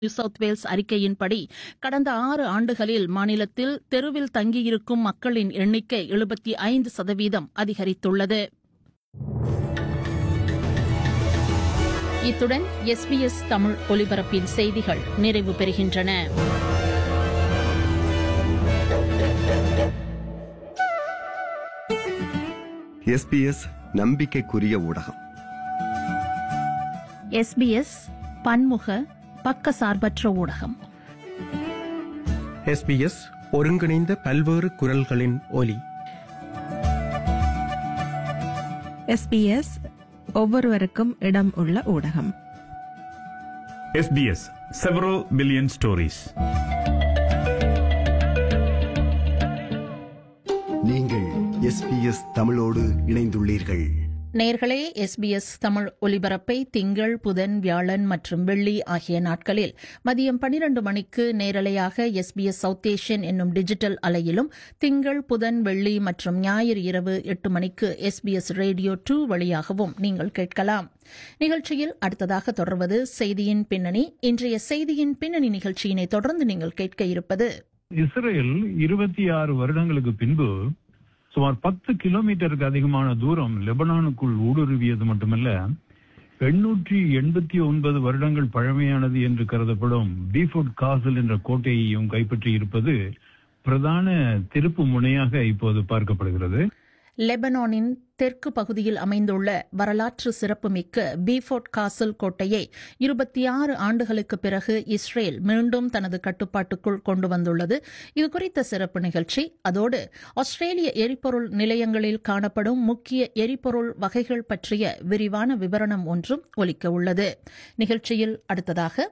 New south Wales அறிக்கையின்படி கடந்த ஆறு ஆண்டுகளில் மாநிலத்தில் தெருவில் தங்கியிருக்கும் மக்களின் எண்ணிக்கை எழுபத்தி ஐந்து சதவீதம் அதிகரித்துள்ளது இத்துடன் எஸ்பிஎஸ் தமிழ் ஒலிபரப்பின் செய்திகள் நிறைவு பெறுகின்றன எஸ்பிஎஸ் நம்பிக்கைக்குரிய ஊடகம் எஸ்பிஎஸ் பன்முக பக்கசார்பற்ற ஊடகம் எஸ்பிஎஸ் ஒருங்கிணைந்த பல்வேறு குரல்களின் ஒலி எஸ்பிஎஸ் ஒவ்வொருவருக்கும் இடம் உள்ள ஊடகம் SBS several billion stories. நீங்கள் எஸ்பிஎஸ் தமிழோடு இணைந்துள்ளீர்கள் நேர்களே எஸ்பிஎஸ் தமிழ் ஒலிபரப்பை திங்கள் புதன் வியாழன் மற்றும் வெள்ளி ஆகிய நாட்களில் மதியம் பனிரண்டு மணிக்கு நேரலையாக எஸ்பிஎஸ் சவுத் ஏஷியன் என்னும் டிஜிட்டல் அலையிலும் திங்கள் புதன் வெள்ளி மற்றும் ஞாயிறு இரவு எட்டு மணிக்கு எஸ்பிஎஸ் ரேடியோ டூ வழியாகவும் நீங்கள் கேட்கலாம் நிகழ்ச்சியில் அடுத்ததாக தொடர்வது செய்தியின் பின்னணி இன்றைய செய்தியின் பின்னணி நிகழ்ச்சியினை தொடர்ந்து நீங்கள் கேட்க இருப்பது இஸ்ரேல் இருபத்தி ஆறு வருடங்களுக்கு பின்பு சுமார் பத்து கிலோமீட்டருக்கு அதிகமான தூரம் லெபனானுக்குள் ஊடுருவியது மட்டுமல்ல எண்ணூற்றி எண்பத்தி ஒன்பது வருடங்கள் பழமையானது என்று கருதப்படும் பீஃபோர்ட் காசல் என்ற கோட்டையையும் கைப்பற்றி இருப்பது பிரதான திருப்பு முனையாக இப்போது பார்க்கப்படுகிறது லெபனானின் தெற்கு பகுதியில் அமைந்துள்ள வரலாற்று சிறப்புமிக்க பீஃபோர்ட் காசல் கோட்டையை இருபத்தி ஆறு ஆண்டுகளுக்கு பிறகு இஸ்ரேல் மீண்டும் தனது கட்டுப்பாட்டுக்குள் கொண்டு வந்துள்ளது இதுகுறித்த சிறப்பு நிகழ்ச்சி அதோடு ஆஸ்திரேலிய எரிபொருள் நிலையங்களில் காணப்படும் முக்கிய எரிபொருள் வகைகள் பற்றிய விரிவான விவரணம் ஒன்றும் ஒலிக்க உள்ளது நிகழ்ச்சியில் அடுத்ததாக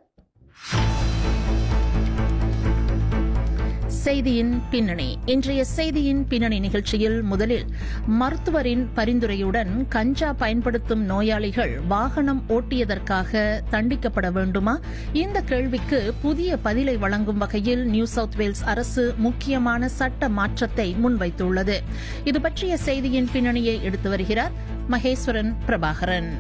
செய்தியின் பின்னணி இன்றைய செய்தியின் பின்னணி நிகழ்ச்சியில் முதலில் மருத்துவரின் பரிந்துரையுடன் கஞ்சா பயன்படுத்தும் நோயாளிகள் வாகனம் ஓட்டியதற்காக தண்டிக்கப்பட வேண்டுமா இந்த கேள்விக்கு புதிய பதிலை வழங்கும் வகையில் நியூ சவுத் வேல்ஸ் அரசு முக்கியமான சட்ட மாற்றத்தை முன்வைத்துள்ளது இது பற்றிய செய்தியின் பின்னணியை எடுத்து வருகிறார் Maheswaran Prabhakaran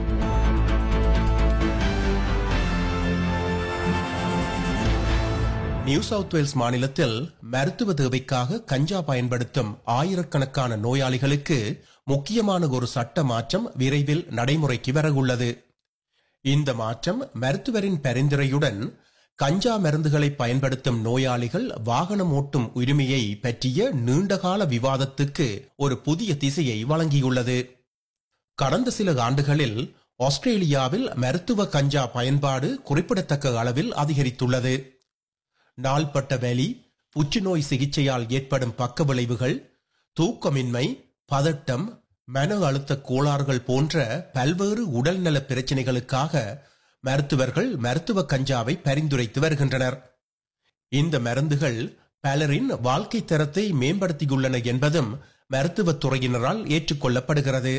new south Wales மாநிலத்தில் மருத்துவ தேவைக்காக கஞ்சா பயன்படுத்தும் ஆயிரக்கணக்கான நோயாளிகளுக்கு முக்கியமான ஒரு சட்ட மாற்றம் விரைவில் நடைமுறைக்கு வரவுள்ளது இந்த மாற்றம் மருத்துவரின் பரிந்துரையுடன் கஞ்சா மருந்துகளை பயன்படுத்தும் நோயாளிகள் வாகனம் ஓட்டும் உரிமையை பற்றிய நீண்டகால விவாதத்துக்கு ஒரு புதிய திசையை வழங்கியுள்ளது கடந்த சில ஆண்டுகளில் ஆஸ்திரேலியாவில் மருத்துவ கஞ்சா பயன்பாடு குறிப்பிடத்தக்க அளவில் அதிகரித்துள்ளது நாள்பட்ட வலி புற்றுநோய் சிகிச்சையால் ஏற்படும் பக்க விளைவுகள் தூக்கமின்மை பதட்டம் மன அழுத்த கோளாறுகள் போன்ற பல்வேறு உடல்நல பிரச்சினைகளுக்காக மருத்துவர்கள் மருத்துவ கஞ்சாவை பரிந்துரைத்து வருகின்றனர் இந்த மருந்துகள் பலரின் வாழ்க்கை தரத்தை மேம்படுத்தியுள்ளன என்பதும் மருத்துவத் துறையினரால் ஏற்றுக்கொள்ளப்படுகிறது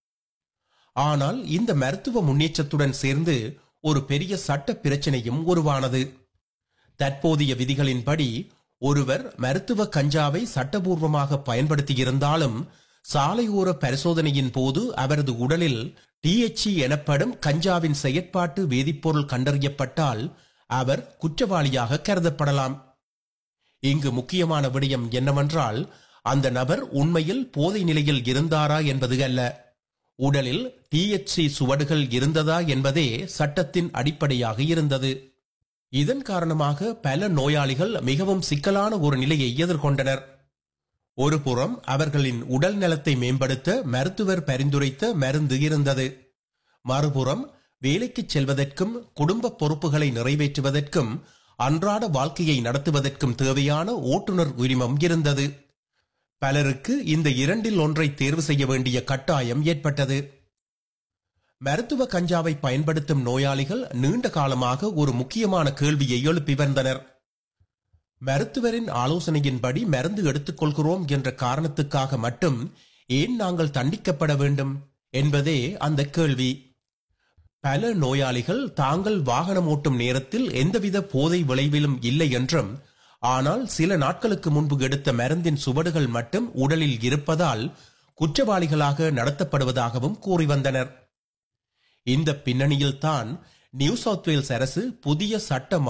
ஆனால் இந்த மருத்துவ முன்னேற்றத்துடன் சேர்ந்து ஒரு பெரிய சட்ட பிரச்சனையும் உருவானது தற்போதைய விதிகளின்படி ஒருவர் மருத்துவ கஞ்சாவை சட்டபூர்வமாக பயன்படுத்தியிருந்தாலும் சாலையோர பரிசோதனையின் போது அவரது உடலில் டிஎச்சி எனப்படும் கஞ்சாவின் செயற்பாட்டு வேதிப்பொருள் கண்டறியப்பட்டால் அவர் குற்றவாளியாக கருதப்படலாம் இங்கு முக்கியமான விடயம் என்னவென்றால் அந்த நபர் உண்மையில் போதை நிலையில் இருந்தாரா என்பது அல்ல உடலில் டிஎச்சி சுவடுகள் இருந்ததா என்பதே சட்டத்தின் அடிப்படையாக இருந்தது இதன் காரணமாக பல நோயாளிகள் மிகவும் சிக்கலான ஒரு நிலையை எதிர்கொண்டனர் ஒருபுறம் அவர்களின் உடல் நலத்தை மேம்படுத்த மருத்துவர் பரிந்துரைத்த மருந்து இருந்தது மறுபுறம் வேலைக்கு செல்வதற்கும் குடும்ப பொறுப்புகளை நிறைவேற்றுவதற்கும் அன்றாட வாழ்க்கையை நடத்துவதற்கும் தேவையான ஓட்டுநர் உரிமம் இருந்தது பலருக்கு இந்த இரண்டில் ஒன்றை தேர்வு செய்ய வேண்டிய கட்டாயம் ஏற்பட்டது மருத்துவ கஞ்சாவை பயன்படுத்தும் நோயாளிகள் நீண்ட காலமாக ஒரு முக்கியமான கேள்வியை எழுப்பி வந்தனர் மருத்துவரின் ஆலோசனையின்படி மருந்து எடுத்துக்கொள்கிறோம் என்ற காரணத்துக்காக மட்டும் ஏன் நாங்கள் தண்டிக்கப்பட வேண்டும் என்பதே அந்த கேள்வி பல நோயாளிகள் தாங்கள் வாகனம் ஓட்டும் நேரத்தில் எந்தவித போதை விளைவிலும் இல்லை என்றும் ஆனால் சில நாட்களுக்கு முன்பு எடுத்த மருந்தின் சுவடுகள் மட்டும் உடலில் இருப்பதால் குற்றவாளிகளாக நடத்தப்படுவதாகவும் கூறி வந்தனர் இந்த பின்னணியில்தான் நியூ சவுத் வேல்ஸ் அரசு புதிய சட்ட